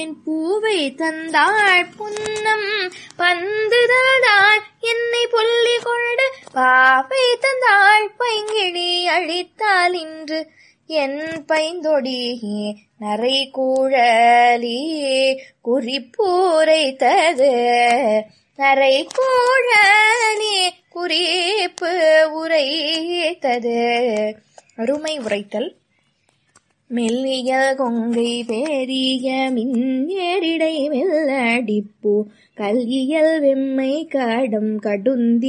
என் பூவை தந்தாள் புன்னம் பந்து தந்தாள் என்னை பொல்லி கொண்டு பாவை தந்தாள் பைங்கிழி அழித்தாள் இன்று என் பைந்தொடியே நரை கூழலியே குறிப்பூரைத்தது நரை கூழலி குறிப்பு உரைத்தது அருமை உரைத்தல் மெல்லிய கொங்கை பெரிய மின்னேரிடை மெல்லடிப்பூ கல்லியல் வெம்மை கடம் கடுந்தி